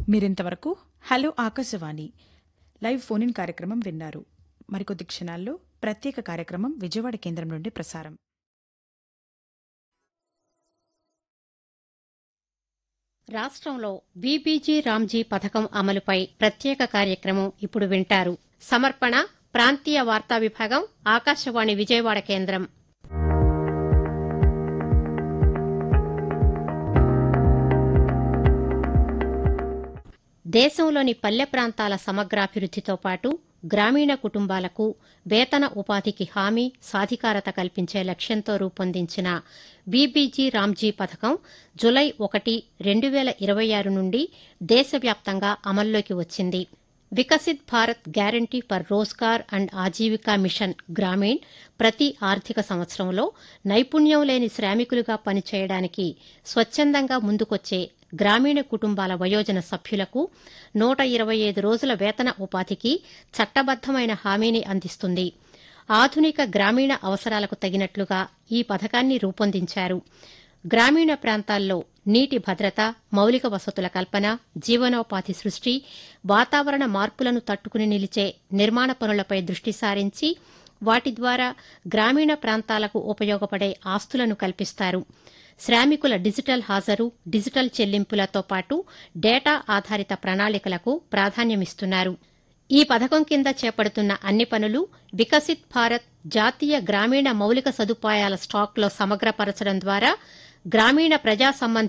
మీరింతవరకు hello Akashvani live phone in కార్యక్రమం విన్నారు మరికొద్ది క్షణాల్లో ప్రత్యేక కార్యక్రమం విజయవాడ కేంద్రం నుండి ప్రసారం రాష్ట్రంలో బీబీజీ రామ్జీ పథకం అమలుపై ప్రత్యేక కార్యక్రమం ఇప్పుడు వింటారు సమర్పణ ప్రాంతీయ వార్తా విభాగం ఆకాశవాణి విజయవాడ కేంద్రం దేశంలోని పల్లె ప్రాంతాల సమగ్రాభివృద్దితో పాటు గ్రామీణ కుటుంబాలకు వేతన ఉపాధికి హామీ సాధికారత కల్పించే లక్ష్యంతో రూపొందించిన బీబీజీ రామ్జీ పథకం జులై ఒకటి రెండు వేల ఇరవై ఆరు నుండి దేశవ్యాప్తంగా అమల్లోకి వచ్చింది Viksit Bharat guarantee for Rozgar and Ajeevika mission Gramin ప్రతి ఆర్థిక సంవత్సరంలో నైపుణ్యం లేని శ్రామికులుగా పనిచేయడానికి స్వచ్ఛందంగా ముందుకొచ్చే గ్రామీణ కుటుంబాల వయోజన సభ్యులకు నూట ఇరవై ఐదు రోజుల వేతన ఉపాధికి చట్టబద్దమైన హామీని అందిస్తుంది ఆధునిక గ్రామీణ అవసరాలకు తగినట్లుగా ఈ పథకాన్ని రూపొందించారు గ్రామీణ ప్రాంతాల్లో నీటి భద్రత మౌలిక వసతుల కల్పన జీవనోపాధి సృష్టి వాతావరణ మార్పులను తట్టుకుని నిలిచే నిర్మాణ పనులపై దృష్టి సారించి వాటి ద్వారా గ్రామీణ ప్రాంతాలకు ఉపయోగపడే ఆస్తులను కల్పిస్తారు శ్రామికుల డిజిటల్ హాజరు డిజిటల్ చెల్లింపులతో పాటు డేటా ఆధారిత ప్రణాళికలకు ప్రాధాన్యమిస్తున్నారు ఈ పథకం కింద చేపడుతున్న అన్ని పనులు వికసిత్ భారత్ జాతీయ గ్రామీణ మౌలిక సదుపాయాల స్టాక్లో సమగ్రపరచడం ద్వారా గ్రామీణ ప్రజా సంబంధ